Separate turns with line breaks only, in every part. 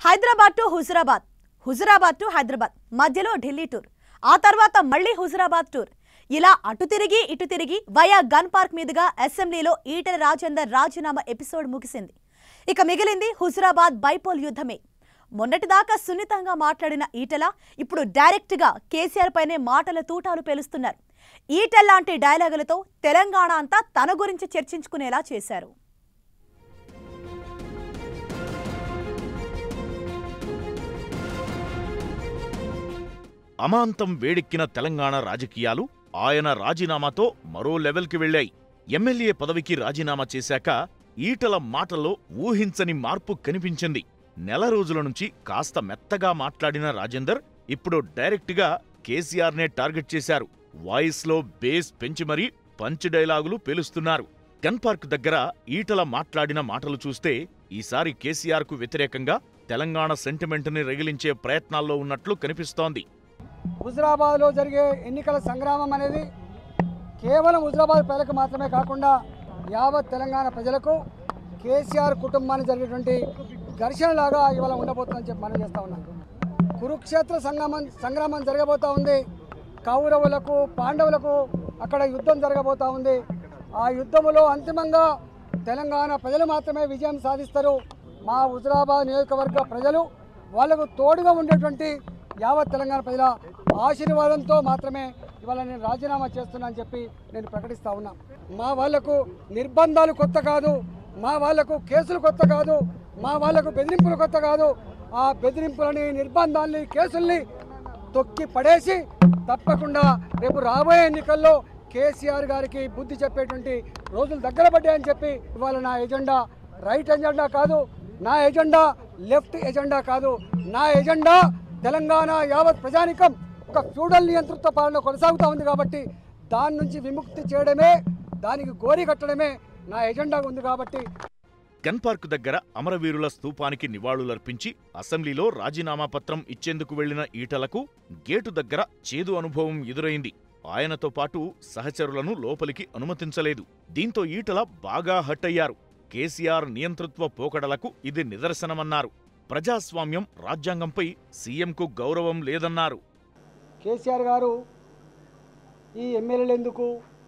Hyderabad to Huzurabad Huzurabad to Hyderabad మధ్యలో Delhi tour ఆ తర్వాత మళ్ళీ హుజురాబాద్ టూర్ ఇలా అటు తిరిగి ఇటు తిరిగి వయా గన్ పార్క్ మీదుగా అసెంబ్లీలో ఈటెల రాజేందర్ రాజీనామా ఎపిసోడ్ ముగిసింది ఇక మిగిలింది హుజురాబాద్ బైపోల్ యుద్ధమే మొన్నటిదాకా సున్నితంగా మాట్లాడిన ఈటెల ఇప్పుడు డైరెక్ట్గా కేసీఆర్ పైనే మాటల తూటాలు పేలుస్తున్నారు ఈటెల్ లాంటి డైలాగులతో తెలంగాణ అంతా తన గురించి చర్చించుకునేలా చేశారు
అమాంతం వేడెక్కిన తెలంగాణ రాజకీయాలు ఆయన రాజీనామాతో మరో లెవెల్కి వెళ్ళాయి ఎమ్మెల్యే పదవికి రాజీనామా చేశాక ఈటల మాటల్లో ఊహించని మార్పు కనిపించింది నెల రోజుల నుంచి కాస్త మెత్తగా మాట్లాడిన రాజేందర్ ఇప్పుడు డైరెక్ట్గా కేసీఆర్నే టార్గెట్ చేశారు వాయిస్లో బేస్ పెంచి మరీ పంచ్ డైలాగులు పేలుస్తున్నారు గన్ పార్క్ దగ్గర ఈటల మాట్లాడిన మాటలు చూస్తే ఈసారి కేసీఆర్కు వ్యతిరేకంగా తెలంగాణ సెంటిమెంట్ని రగిలించే ప్రయత్నాల్లో ఉన్నట్లు కనిపిస్తోంది
హుజరాబాద్లో జరిగే ఎన్నికల సంగ్రామం అనేది కేవలం హుజరాబాద్ ప్రజలకు మాత్రమే కాకుండా యావత్ తెలంగాణ ప్రజలకు కేసీఆర్ కుటుంబానికి జరిగేటువంటి ఘర్షణలాగా ఇవాళ ఉండబోతుందని చెప్పి మనం చేస్తా ఉన్నాం కురుక్షేత్ర సంగ్రామం సంగ్రామం జరగబోతా ఉంది కౌరవులకు పాండవులకు అక్కడ యుద్ధం జరగబోతా ఉంది ఆ యుద్ధములో అంతిమంగా తెలంగాణ ప్రజలు మాత్రమే విజయం సాధిస్తారు మా హుజరాబాద్ నియోజకవర్గ ప్రజలు వాళ్ళకు తోడుగా ఉండేటువంటి యావత్ తెలంగాణ ప్రజల ఆశీర్వాదంతో మాత్రమే ఇవాళ నేను రాజీనామా చేస్తున్నా అని చెప్పి నేను ప్రకటిస్తా ఉన్నా మా వాళ్లకు నిర్బంధాలు కొత్త కాదు మా వాళ్లకు కేసులు కొత్త కాదు మా వాళ్లకు బెదిరింపులు కొత్త కాదు ఆ బెదిరింపులని నిర్బంధాల్ని కేసుల్ని తొక్కి పడేసి తప్పకుండా రేపు రాబోయే ఎన్నికల్లో కేసీఆర్ గారికి బుద్ధి చెప్పేటువంటి రోజులు దగ్గర పడ్డాయని చెప్పి ఇవాళ నా ఎజెండా రైట్ ఎజెండా కాదు నా ఎజెండా లెఫ్ట్ ఎజెండా కాదు నా ఎజెండా తెలంగాణ యావత్ ప్రజానికం ఒక ఫ్యూడల్ నియంతృత్వ పాలన కొనసాగుతూ ఉంది కాబట్టి దాని నుంచి విముక్తి చేయడమే దానికి గోరి కట్టడమే నా ఎజెండాగా ఉంది కాబట్టి
గన్ పార్క్ దగ్గర అమరవీరుల స్తూపానికి నివాళులర్పించి అసెంబ్లీలో రాజీనామా పత్రం ఇచ్చేందుకు వెళ్లిన ఈటలకు గేటు దగ్గర చేదు అనుభవం ఎదురైంది ఆయనతో పాటు సహచరులను లోపలికి అనుమతించలేదు దీంతో ఈటల బాగా హట్ అయ్యారు కేసీఆర్ నియంతృత్వ పోకడలకు ఇది నిదర్శనమన్నారు ప్రజాస్వామ్యం రాజ్యాంగంపై సీఎంకు గౌరవం లేదన్నారు
కేసీఆర్ గారు ఈ ఎమ్మెల్యేలు ఎందుకు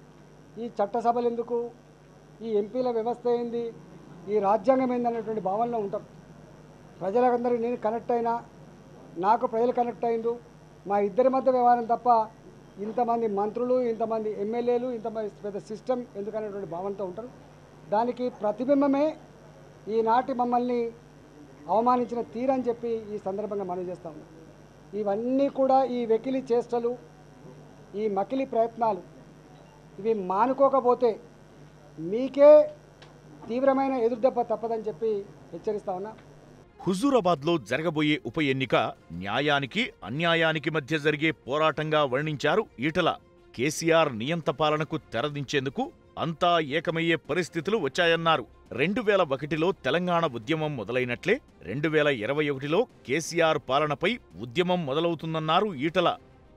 ఈ చట్టసభలు ఎందుకు ఈ ఎంపీల వ్యవస్థ ఏంది ఈ రాజ్యాంగం ఏంది అన్నటువంటి భావనలో ఉంటారు ప్రజలందరికీ నేను కనెక్ట్ అయినా నాకు ప్రజలు కనెక్ట్ అయిండు మా ఇద్దరి మధ్య వ్యవహారం తప్ప ఇంతమంది మంత్రులు ఇంతమంది ఎమ్మెల్యేలు ఇంతమంది పెద్ద సిస్టమ్ ఎందుకనేటువంటి భావనతో ఉంటారు దానికి ప్రతిబింబమే ఈనాటి మమ్మల్ని అవమానించిన తీరని చెప్పి ఈ సందర్భంగా మనం చేస్తా ఉన్నాం ఇవన్నీ కూడా ఈ వెకిలి చేష్టలు ఈ మకిలి ప్రయత్నాలు ఇవి మానుకోకపోతే మీకే తీవ్రమైన ఎదురుదెబ్బ తప్పదని చెప్పి హెచ్చరిస్తా ఉన్నా
హుజూరాబాద్లో జరగబోయే ఉప ఎన్నిక న్యాయానికి అన్యాయానికి మధ్య జరిగే పోరాటంగా వర్ణించారు ఈటల కేసీఆర్ నియంత పాలనకు తెరదించేందుకు అంతా ఏకమయ్యే పరిస్థితులు వచ్చాయన్నారు రెండు వేల ఒకటిలో తెలంగాణ ఉద్యమం మొదలైనట్లే రెండు వేల ఇరవై ఒకటిలో కేసీఆర్ పాలనపై ఉద్యమం మొదలవుతుందన్నారు ఈటల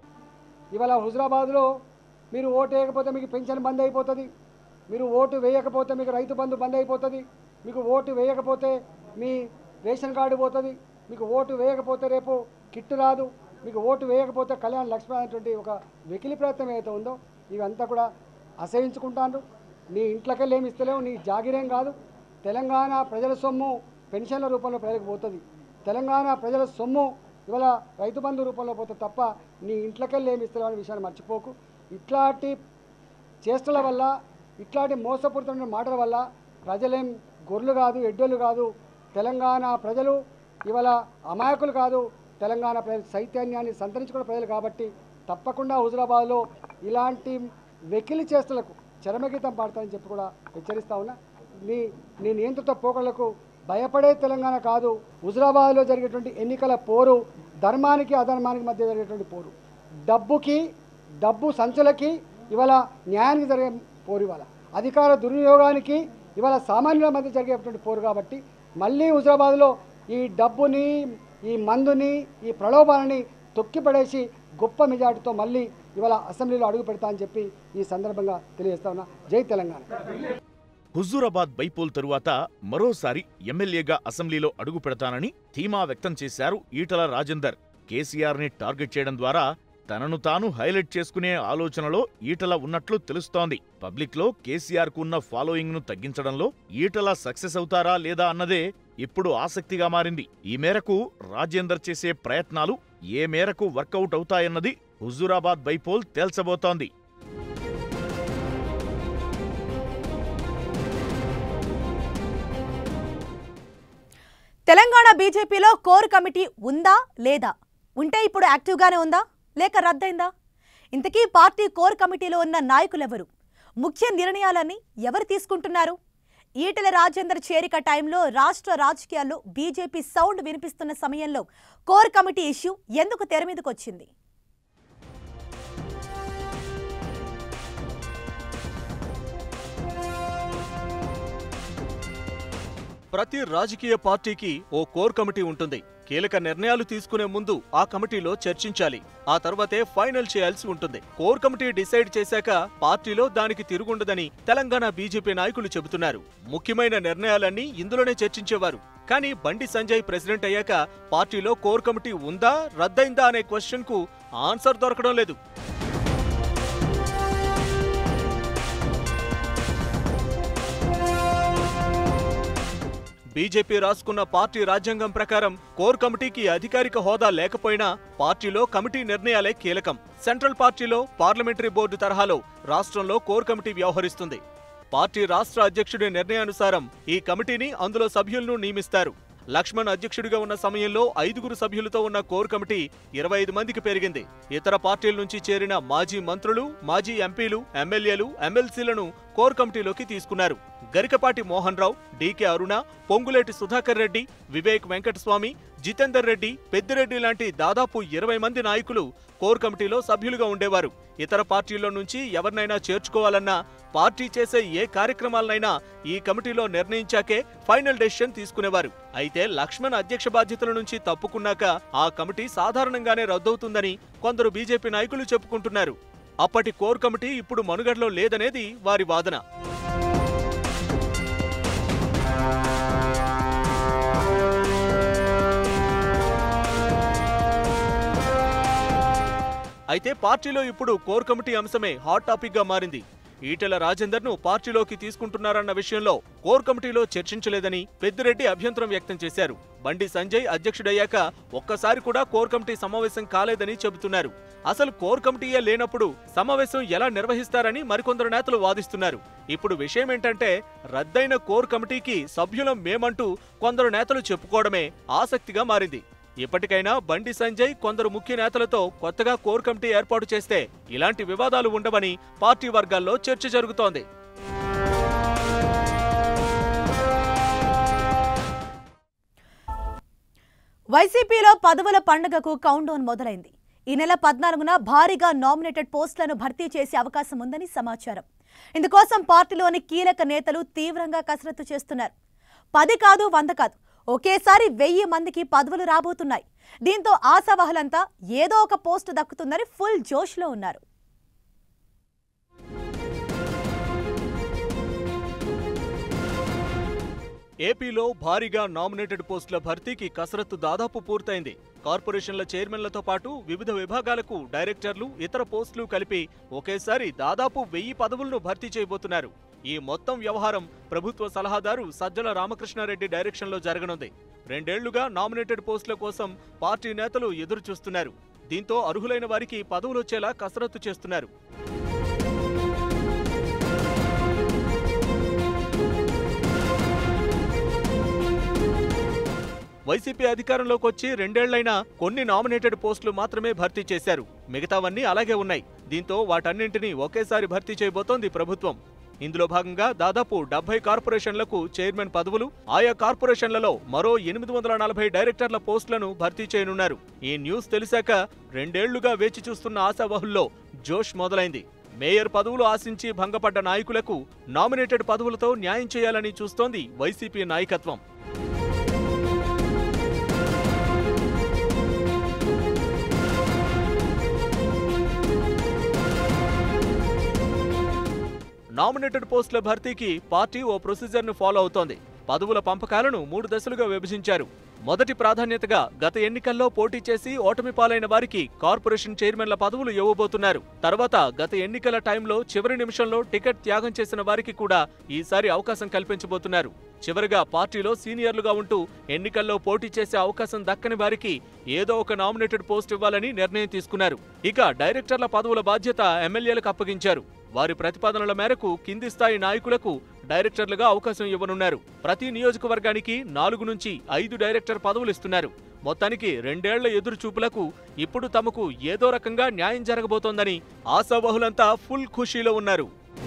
ఇవాళ హుజరాబాద్లో మీరు ఓటు వేయకపోతే మీకు పెన్షన్ బంద్ అయిపోతుంది మీరు ఓటు వేయకపోతే మీకు రైతు బంధు బంద్ అయిపోతుంది మీకు ఓటు వేయకపోతే మీ రేషన్ కార్డు పోతుంది మీకు ఓటు వేయకపోతే రేపు కిట్టు రాదు మీకు ఓటు వేయకపోతే కళ్యాణ లక్ష్మి అనేటువంటి ఒక వెకిలి ప్రయత్నం ఏదైతే ఉందో ఇవంతా కూడా అసహించుకుంటాను నీ ఇంట్లోకెళ్ళి ఏమి ఇస్తలేవు నీ జాగిరేం కాదు తెలంగాణ ప్రజల సొమ్ము పెన్షన్ల రూపంలో ప్రజలకు పోతుంది తెలంగాణ ప్రజల సొమ్ము ఇవాళ రైతు బంధు రూపంలో పోతుంది తప్ప నీ ఇంట్లోకెళ్ళి ఏమి ఇస్తలేవు అనే విషయాన్ని మర్చిపోకు ఇట్లాంటి చేష్టల వల్ల ఇట్లాంటి మోసపూరితమైన మాటల వల్ల ప్రజలేం గొర్రెలు కాదు ఎడ్డోళ్ళు కాదు తెలంగాణ ప్రజలు ఇవాళ అమాయకులు కాదు తెలంగాణ ప్రజలు చైతన్యాన్ని సంతరించుకున్న ప్రజలు కాబట్టి తప్పకుండా హుజరాబాద్లో ఇలాంటి వెకిలి చేష్టలకు చరమగీతం పాడతానని చెప్పి కూడా హెచ్చరిస్తా ఉన్నా నీ నీ నియంత్రిత పోకళ్లకు భయపడే తెలంగాణ కాదు హుజరాబాద్లో జరిగేటువంటి ఎన్నికల పోరు ధర్మానికి అధర్మానికి మధ్య జరిగేటువంటి పోరు డబ్బుకి డబ్బు సంచులకి ఇవాళ న్యాయానికి జరిగే పోరు ఇవాళ అధికార దుర్వినియోగానికి ఇవాళ సామాన్యుల మధ్య జరిగేటువంటి పోరు కాబట్టి మళ్ళీ హుజరాబాద్లో ఈ డబ్బుని ఈ మందుని ఈ ప్రలోభాలని తొక్కిపడేసి గొప్ప మెజార్టీతో మళ్ళీ ఇవాళ అసెంబ్లీలో అడుగు పెడతా అని చెప్పి ఈ సందర్భంగా తెలియజేస్తా ఉన్నా జై తెలంగాణ
హుజూరాబాద్ బైపోల్ తరువాత మరోసారి ఎమ్మెల్యేగా అసెంబ్లీలో అడుగు పెడతానని ధీమా వ్యక్తం చేశారు ఈటల రాజేందర్ కేసీఆర్ని టార్గెట్ చేయడం ద్వారా తనను తాను హైలైట్ చేసుకునే ఆలోచనలో ఈటల ఉన్నట్లు తెలుస్తోంది పబ్లిక్లో కేసీఆర్కు ఉన్న ఫాలోయింగ్ను తగ్గించడంలో ఈటల సక్సెస్ అవుతారా లేదా అన్నదే ఇప్పుడు ఆసక్తిగా మారింది ఈ మేరకు రాజేందర్ చేసే ప్రయత్నాలు ఏ మేరకు వర్కౌట్ అవుతాయన్నది హుజూరాబాద్ బైపోల్ తేల్చబోతోంది
తెలంగాణ బీజేపీలో కోర్ కమిటీ ఉందా లేదా ఉంటే ఇప్పుడు యాక్టివ్గానే ఉందా లేక రద్దయిందా ఇంతకీ పార్టీ కోర్ కమిటీలో ఉన్న నాయకులెవరు ముఖ్య నిర్ణయాలన్నీ ఎవరు తీసుకుంటున్నారు ఈటెల రాజేందర్ చేరిక టైంలో రాష్ట్ర రాజకీయాల్లో బీజేపీ సౌండ్ వినిపిస్తున్న సమయంలో కోర్ కమిటీ ఇష్యూ ఎందుకు తెర మీదకు వచ్చింది
ప్రతి రాజకీయ పార్టీకి ఓ కోర్ కమిటీ ఉంటుంది కీలక నిర్ణయాలు తీసుకునే ముందు ఆ కమిటీలో చర్చించాలి ఆ తర్వాతే ఫైనల్ చేయాల్సి ఉంటుంది కోర్ కమిటీ డిసైడ్ చేశాక పార్టీలో దానికి తిరుగుండదని తెలంగాణ బీజేపీ నాయకులు చెబుతున్నారు ముఖ్యమైన నిర్ణయాలన్నీ ఇందులోనే చర్చించేవారు కానీ బండి సంజయ్ ప్రెసిడెంట్ అయ్యాక పార్టీలో కోర్ కమిటీ ఉందా రద్దయిందా అనే క్వశ్చన్ కు ఆన్సర్ దొరకడం లేదు బీజేపీ రాసుకున్న పార్టీ రాజ్యాంగం ప్రకారం కోర్ కమిటీకి అధికారిక హోదా లేకపోయినా పార్టీలో కమిటీ నిర్ణయాలే కీలకం సెంట్రల్ పార్టీలో పార్లమెంటరీ బోర్డు తరహాలో రాష్ట్రంలో కోర్ కమిటీ వ్యవహరిస్తుంది పార్టీ రాష్ట్ర అధ్యక్షుడి నిర్ణయానుసారం ఈ కమిటీని అందులో సభ్యులను నియమిస్తారు లక్ష్మణ్ అధ్యక్షుడిగా ఉన్న సమయంలో ఐదుగురు సభ్యులతో ఉన్న కోర్ కమిటీ ఇరవై ఐదు మందికి పెరిగింది ఇతర పార్టీల నుంచి చేరిన మాజీ మంత్రులు మాజీ ఎంపీలు ఎమ్మెల్యేలు ఎమ్మెల్సీలను కోర్ కమిటీలోకి తీసుకున్నారు గరికపాటి మోహన్ రావు డీకే అరుణ పొంగులేటి సుధాకర్ రెడ్డి వివేక్ వెంకటస్వామి జితేందర్ రెడ్డి పెద్దిరెడ్డి లాంటి దాదాపు ఇరవై మంది నాయకులు కోర్ కమిటీలో సభ్యులుగా ఉండేవారు ఇతర పార్టీల్లో నుంచి ఎవరినైనా చేర్చుకోవాలన్నా పార్టీ చేసే ఏ కార్యక్రమాలనైనా ఈ కమిటీలో నిర్ణయించాకే ఫైనల్ డెసిషన్ తీసుకునేవారు అయితే లక్ష్మణ్ అధ్యక్ష బాధ్యతల నుంచి తప్పుకున్నాక ఆ కమిటీ సాధారణంగానే రద్దవుతుందని కొందరు బీజేపీ నాయకులు చెప్పుకుంటున్నారు అప్పటి కోర్ కమిటీ ఇప్పుడు మనుగడలో లేదనేది వారి వాదన అయితే పార్టీలో ఇప్పుడు కోర్ కమిటీ అంశమే హాట్ టాపిక్ గా మారింది ఈటెల రాజేందర్ను పార్టీలోకి తీసుకుంటున్నారన్న విషయంలో కోర్ కమిటీలో చర్చించలేదని పెద్దిరెడ్డి అభ్యంతరం వ్యక్తం చేశారు బండి సంజయ్ అధ్యక్షుడయ్యాక ఒక్కసారి కూడా కోర్ కమిటీ సమావేశం కాలేదని చెబుతున్నారు అసలు కోర్ కమిటీయే లేనప్పుడు సమావేశం ఎలా నిర్వహిస్తారని మరికొందరు నేతలు వాదిస్తున్నారు ఇప్పుడు విషయం ఏంటంటే రద్దయిన కోర్ కమిటీకి సభ్యులం మేమంటూ కొందరు నేతలు చెప్పుకోవడమే ఆసక్తిగా మారింది ఇప్పటికైనా బండి సంజయ్ కొందరు ముఖ్య నేతలతో కొత్తగా కోర్ కమిటీ ఏర్పాటు చేస్తే ఇలాంటి వివాదాలు ఉండవని పార్టీ వర్గాల్లో చర్చ జరుగుతోంది
వైసీపీలో పదవుల పండుగకు కౌంటౌన్ మొదలైంది ఈ నెల పద్నాలుగున భారీగా నామినేటెడ్ పోస్టులను భర్తీ చేసే అవకాశం ఉందని సమాచారం ఇందుకోసం పార్టీలోని కీలక నేతలు తీవ్రంగా కసరత్తు చేస్తున్నారు పది కాదు వంద కాదు ఒకేసారి వెయ్యి మందికి పదవులు రాబోతున్నాయి దీంతో ఆశావహులంతా ఏదో ఒక పోస్టు దక్కుతుందని ఫుల్ జోష్లో ఉన్నారు
ఏపీలో భారీగా నామినేటెడ్ పోస్టుల భర్తీకి కసరత్తు దాదాపు పూర్తయింది కార్పొరేషన్ల చైర్మన్లతో పాటు వివిధ విభాగాలకు డైరెక్టర్లు ఇతర పోస్టులు కలిపి ఒకేసారి దాదాపు వెయ్యి పదవులను భర్తీ చేయబోతున్నారు ఈ మొత్తం వ్యవహారం ప్రభుత్వ సలహాదారు సజ్జల రామకృష్ణారెడ్డి డైరెక్షన్లో జరగనుంది రెండేళ్లుగా నామినేటెడ్ పోస్టుల కోసం పార్టీ నేతలు ఎదురు చూస్తున్నారు దీంతో అర్హులైన వారికి పదవులొచ్చేలా కసరత్తు చేస్తున్నారు వైసీపీ అధికారంలోకి వచ్చి రెండేళ్లైనా కొన్ని నామినేటెడ్ పోస్టులు మాత్రమే భర్తీ చేశారు మిగతావన్నీ అలాగే ఉన్నాయి దీంతో వాటన్నింటినీ ఒకేసారి భర్తీ చేయబోతోంది ప్రభుత్వం ఇందులో భాగంగా దాదాపు డెబ్బై కార్పొరేషన్లకు చైర్మన్ పదవులు ఆయా కార్పొరేషన్లలో మరో ఎనిమిది వందల నలభై డైరెక్టర్ల పోస్టులను భర్తీ చేయనున్నారు ఈ న్యూస్ తెలిసాక రెండేళ్లుగా వేచి చూస్తున్న ఆశావహుల్లో జోష్ మొదలైంది మేయర్ పదవులు ఆశించి భంగపడ్డ నాయకులకు నామినేటెడ్ పదవులతో న్యాయం చేయాలని చూస్తోంది వైసీపీ నాయకత్వం నామినేటెడ్ పోస్టుల భర్తీకి పార్టీ ఓ ప్రొసీజర్ను ఫాలో అవుతోంది పదవుల పంపకాలను మూడు దశలుగా విభజించారు మొదటి ప్రాధాన్యతగా గత ఎన్నికల్లో పోటీ చేసి ఓటమి పాలైన వారికి కార్పొరేషన్ చైర్మన్ల పదవులు ఇవ్వబోతున్నారు తర్వాత గత ఎన్నికల టైంలో చివరి నిమిషంలో టికెట్ త్యాగం చేసిన వారికి కూడా ఈసారి అవకాశం కల్పించబోతున్నారు చివరిగా పార్టీలో సీనియర్లుగా ఉంటూ ఎన్నికల్లో పోటీ చేసే అవకాశం దక్కని వారికి ఏదో ఒక నామినేటెడ్ పోస్ట్ ఇవ్వాలని నిర్ణయం తీసుకున్నారు ఇక డైరెక్టర్ల పదవుల బాధ్యత ఎమ్మెల్యేలకు అప్పగించారు వారి ప్రతిపాదనల మేరకు కింది స్థాయి నాయకులకు డైరెక్టర్లుగా అవకాశం ఇవ్వనున్నారు ప్రతి నియోజకవర్గానికి నాలుగు నుంచి ఐదు డైరెక్టర్ పదవులు ఇస్తున్నారు మొత్తానికి రెండేళ్ల ఎదురు చూపులకు ఇప్పుడు తమకు ఏదో రకంగా న్యాయం జరగబోతోందని ఆశావహులంతా ఫుల్ ఖుషీలో ఉన్నారు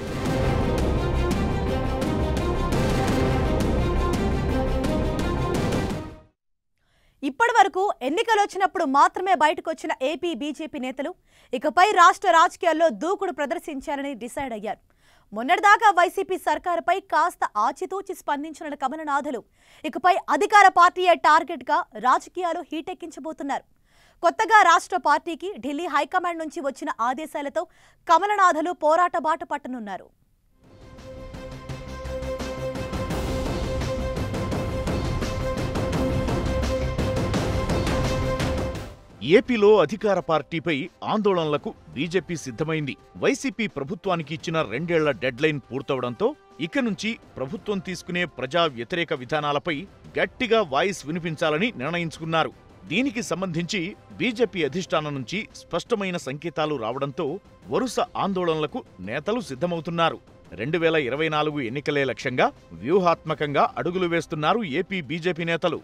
ఇప్పటి వరకు ఎన్నికలు వచ్చినప్పుడు మాత్రమే బయటకు వచ్చిన ఏపీ బీజేపీ నేతలు ఇకపై రాష్ట్ర రాజకీయాల్లో దూకుడు ప్రదర్శించాలని డిసైడ్ అయ్యారు మొన్నటిదాకా వైసీపీ సర్కారుపై కాస్త ఆచితూచి స్పందించిన కమలనాథులు ఇకపై అధికార పార్టీయే టార్గెట్గా రాజకీయాలు హీటెక్కించబోతున్నారు కొత్తగా రాష్ట్ర పార్టీకి ఢిల్లీ హైకమాండ్ నుంచి వచ్చిన ఆదేశాలతో కమలనాథులు పోరాట బాట పట్టనున్నారు
ఏపీలో అధికార పార్టీపై ఆందోళనలకు బీజేపీ సిద్ధమైంది వైసీపీ ప్రభుత్వానికి ఇచ్చిన రెండేళ్ల డెడ్లైన్ పూర్తవడంతో ఇక నుంచి ప్రభుత్వం తీసుకునే ప్రజా వ్యతిరేక విధానాలపై గట్టిగా వాయిస్ వినిపించాలని నిర్ణయించుకున్నారు దీనికి సంబంధించి బీజేపీ అధిష్టానం నుంచి స్పష్టమైన సంకేతాలు రావడంతో వరుస ఆందోళనలకు నేతలు సిద్ధమవుతున్నారు రెండు వేల ఇరవై నాలుగు ఎన్నికలే లక్ష్యంగా వ్యూహాత్మకంగా అడుగులు వేస్తున్నారు ఏపీ బీజేపీ నేతలు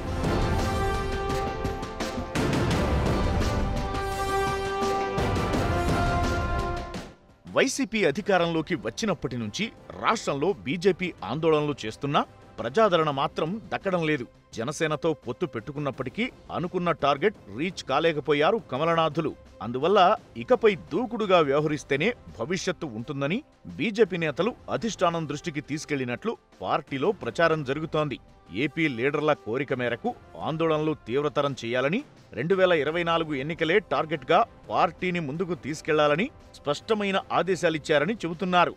వైసీపీ అధికారంలోకి వచ్చినప్పటి నుంచి రాష్ట్రంలో బీజేపీ ఆందోళనలు చేస్తున్నా ప్రజాదరణ మాత్రం దక్కడం లేదు జనసేనతో పొత్తు పెట్టుకున్నప్పటికీ అనుకున్న టార్గెట్ రీచ్ కాలేకపోయారు కమలనాథులు అందువల్ల ఇకపై దూకుడుగా వ్యవహరిస్తేనే భవిష్యత్తు ఉంటుందని బీజేపీ నేతలు అధిష్టానం దృష్టికి తీసుకెళ్లినట్లు పార్టీలో ప్రచారం జరుగుతోంది ఏపీ లీడర్ల కోరిక మేరకు ఆందోళనలు తీవ్రతరం చేయాలని రెండు వేల ఇరవై నాలుగు ఎన్నికలే టార్గెట్గా పార్టీని ముందుకు తీసుకెళ్లాలని స్పష్టమైన ఆదేశాలిచ్చారని చెబుతున్నారు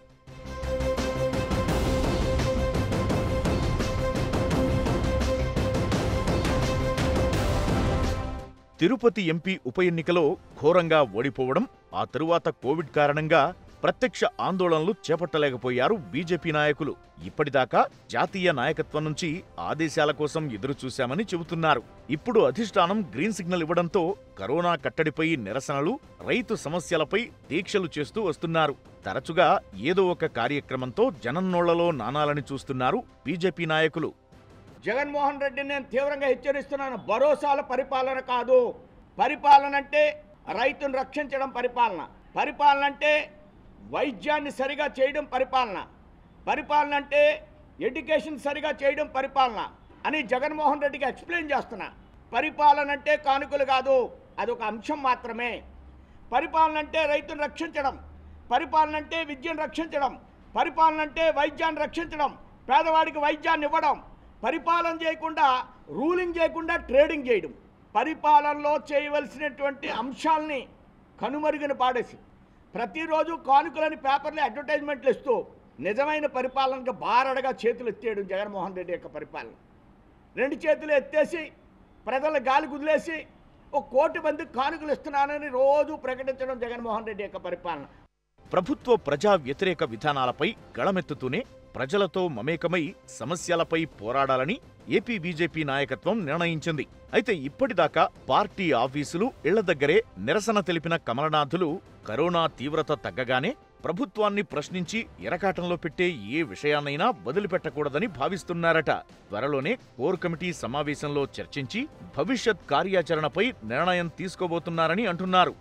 తిరుపతి ఎంపీ ఉప ఎన్నికలో ఘోరంగా ఓడిపోవడం ఆ తరువాత కోవిడ్ కారణంగా ప్రత్యక్ష ఆందోళనలు చేపట్టలేకపోయారు బీజేపీ నాయకులు ఇప్పటిదాకా జాతీయ నాయకత్వం నుంచి ఆదేశాల కోసం ఎదురుచూశామని చెబుతున్నారు ఇప్పుడు అధిష్టానం గ్రీన్ సిగ్నల్ ఇవ్వడంతో కరోనా కట్టడిపై నిరసనలు రైతు సమస్యలపై దీక్షలు చేస్తూ వస్తున్నారు తరచుగా ఏదో ఒక కార్యక్రమంతో జనన్నోళ్లలో నానాలని చూస్తున్నారు బీజేపీ నాయకులు
జగన్మోహన్ రెడ్డిని నేను తీవ్రంగా హెచ్చరిస్తున్నాను భరోసాల పరిపాలన కాదు పరిపాలన అంటే రైతును రక్షించడం పరిపాలన పరిపాలన అంటే వైద్యాన్ని సరిగా చేయడం పరిపాలన పరిపాలన అంటే ఎడ్యుకేషన్ సరిగా చేయడం పరిపాలన అని జగన్మోహన్ రెడ్డికి ఎక్స్ప్లెయిన్ చేస్తున్నా పరిపాలన అంటే కానుకలు కాదు అదొక అంశం మాత్రమే పరిపాలన అంటే రైతును రక్షించడం పరిపాలన అంటే విద్యను రక్షించడం పరిపాలన అంటే వైద్యాన్ని రక్షించడం పేదవాడికి వైద్యాన్ని ఇవ్వడం పరిపాలన చేయకుండా రూలింగ్ చేయకుండా ట్రేడింగ్ చేయడం పరిపాలనలో చేయవలసినటువంటి అంశాలని కనుమరుగున పాడేసి ప్రతిరోజు కానుకలని పేపర్లో అడ్వర్టైజ్మెంట్లు ఇస్తూ నిజమైన పరిపాలనకు బారడగా చేతులు ఎత్తేయడం జగన్మోహన్ రెడ్డి యొక్క పరిపాలన రెండు చేతులు ఎత్తేసి ప్రజల గాలి కుదిలేసి ఒక కోటి మంది కానుకలు ఇస్తున్నానని రోజు ప్రకటించడం జగన్మోహన్ రెడ్డి యొక్క పరిపాలన
ప్రభుత్వ ప్రజా వ్యతిరేక విధానాలపై గళమెత్తుతూనే ప్రజలతో మమేకమై సమస్యలపై పోరాడాలని ఏపీ బీజేపీ నాయకత్వం నిర్ణయించింది అయితే ఇప్పటిదాకా పార్టీ ఆఫీసులు ఇళ్ల దగ్గరే నిరసన తెలిపిన కమలనాథులు కరోనా తీవ్రత తగ్గగానే ప్రభుత్వాన్ని ప్రశ్నించి ఎరకాటంలో పెట్టే ఏ విషయాన్నైనా వదిలిపెట్టకూడదని భావిస్తున్నారట త్వరలోనే కోర్ కమిటీ సమావేశంలో చర్చించి భవిష్యత్ కార్యాచరణపై నిర్ణయం తీసుకోబోతున్నారని అంటున్నారు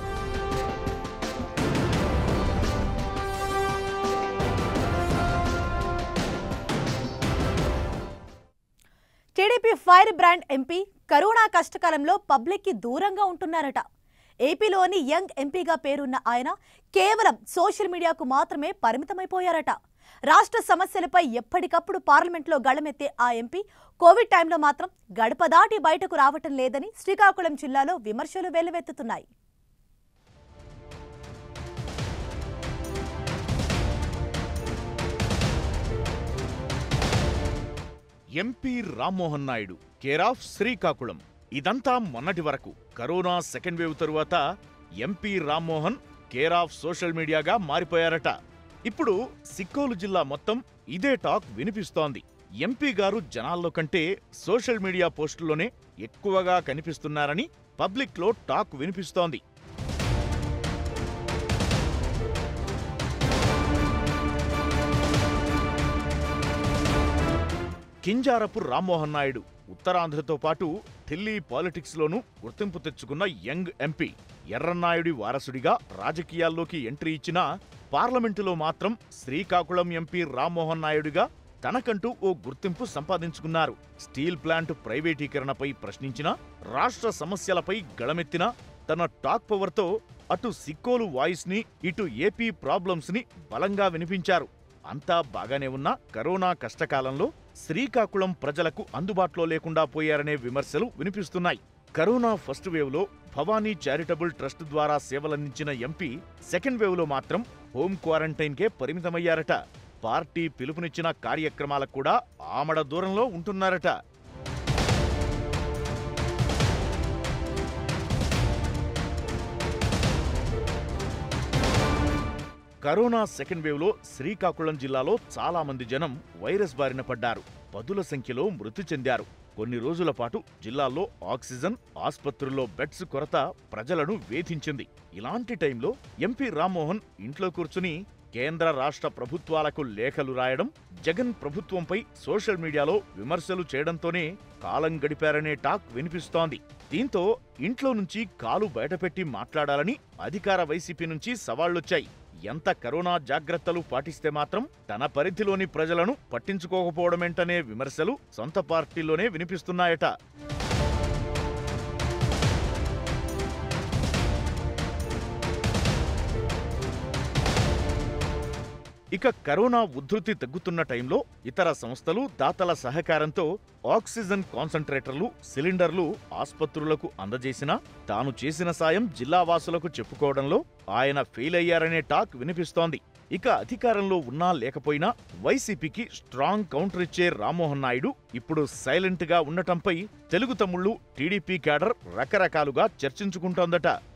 TDP fire brand MP corona కష్టకాలంలో పబ్లిక్కి దూరంగా ఉంటున్నారట ఏపీలోని యంగ్ ఎంపీగా పేరున్న ఆయన కేవలం సోషల్ మీడియాకు మాత్రమే పరిమితమైపోయారట రాష్ట్ర సమస్యలపై ఎప్పటికప్పుడు పార్లమెంట్లో గళమెత్తే ఆ ఎంపీ కోవిడ్ టైంలో మాత్రం గడప దాటి బయటకు రావటం లేదని శ్రీకాకుళం జిల్లాలో విమర్శలు వెల్లువెత్తుతున్నాయి
MP Rammohan Naidu care of Srikakulam ఇదంతా మొన్నటి వరకు కరోనా సెకండ్ వేవ్ తరువాత MP Rammohan care of social మీడియాగా మారిపోయారట ఇప్పుడు సిక్కోలు జిల్లా మొత్తం ఇదే టాక్ వినిపిస్తోంది ఎంపీ గారు జనాల్లో కంటే సోషల్ మీడియా పోస్టుల్లోనే ఎక్కువగా కనిపిస్తున్నారని పబ్లిక్లో టాక్ వినిపిస్తోంది కింజారపు రామ్మోహన్ నాయుడు ఉత్తరాంధ్రతో పాటు ఢిల్లీ పాలిటిక్స్లోనూ గుర్తింపు తెచ్చుకున్న యంగ్ ఎంపీ ఎర్రన్నాయుడి వారసుడిగా రాజకీయాల్లోకి ఎంట్రీ ఇచ్చినా పార్లమెంటులో మాత్రం శ్రీకాకుళం ఎంపీ రామ్మోహన్ నాయుడుగా తనకంటూ ఓ గుర్తింపు సంపాదించుకున్నారు స్టీల్ ప్లాంట్ ప్రైవేటీకరణపై ప్రశ్నించిన రాష్ట్ర సమస్యలపై గళమెత్తిన తన టాక్ పవర్తో అటు సిక్కోలు వాయిస్ ని ఇటు ఏపీ ప్రాబ్లమ్స్ ని బలంగా వినిపించారు అంతా బాగానే ఉన్నా కరోనా కష్టకాలంలో శ్రీకాకుళం ప్రజలకు అందుబాటులో లేకుండా పోయారనే విమర్శలు వినిపిస్తున్నాయి కరోనా ఫస్ట్ వేవ్ లో భవానీ చారిటబుల్ ట్రస్ట్ ద్వారా సేవలందించిన ఎంపీ సెకండ్ వేవ్ లో మాత్రం హోం క్వారంటైన్ కే పరిమితమయ్యారట పార్టీ పిలుపునిచ్చిన కార్యక్రమాలకు కూడా ఆమడ దూరంలో ఉంటున్నారట కరోనా సెకండ్ వేవ్ లో శ్రీకాకుళం జిల్లాలో చాలా మంది జనం వైరస్ బారిన పడ్డారు పదుల సంఖ్యలో మృతి చెందారు కొన్ని రోజుల పాటు జిల్లాలో ఆక్సిజన్ ఆస్పత్రుల్లో బెడ్స్ కొరత ప్రజలను వేధించింది ఇలాంటి టైంలో ఎంపీ రామ్మోహన్ ఇంట్లో కూర్చుని కేంద్ర రాష్ట్ర ప్రభుత్వాలకు లేఖలు రాయడం జగన్ ప్రభుత్వంపై సోషల్ మీడియాలో విమర్శలు చేయడంతోనే కాలం గడిపారనే టాక్ వినిపిస్తోంది దీంతో ఇంట్లో నుంచి కాలు బయటపెట్టి మాట్లాడాలని అధికార వైసీపీ నుంచి సవాళ్లొచ్చాయి ఎంత కరోనా జాగ్రత్తలు పాటిస్తే మాత్రం తన పరిధిలోని ప్రజలను పట్టించుకోకపోవడమేంటనే విమర్శలు సొంత పార్టీలోనే వినిపిస్తున్నాయట ఇక కరోనా ఉధృతి తగ్గుతున్న టైంలో ఇతర సంస్థలు దాతల సహకారంతో ఆక్సిజన్ కాన్సంట్రేటర్లు సిలిండర్లు ఆస్పత్రులకు అందజేసినా తాను చేసిన సాయం జిల్లావాసులకు చెప్పుకోవడంలో ఆయన ఫెయిల్ అయ్యారనే టాక్ వినిపిస్తోంది ఇక అధికారంలో ఉన్నా లేకపోయినా వైసీపీకి స్ట్రాంగ్ కౌంటర్ ఇచ్చే రామ్మోహన్ నాయుడు ఇప్పుడు సైలెంట్ గా ఉండటంపై తెలుగు తమ్ముళ్లు టీడీపీ క్యాడర్ రకరకాలుగా చర్చించుకుంటోందట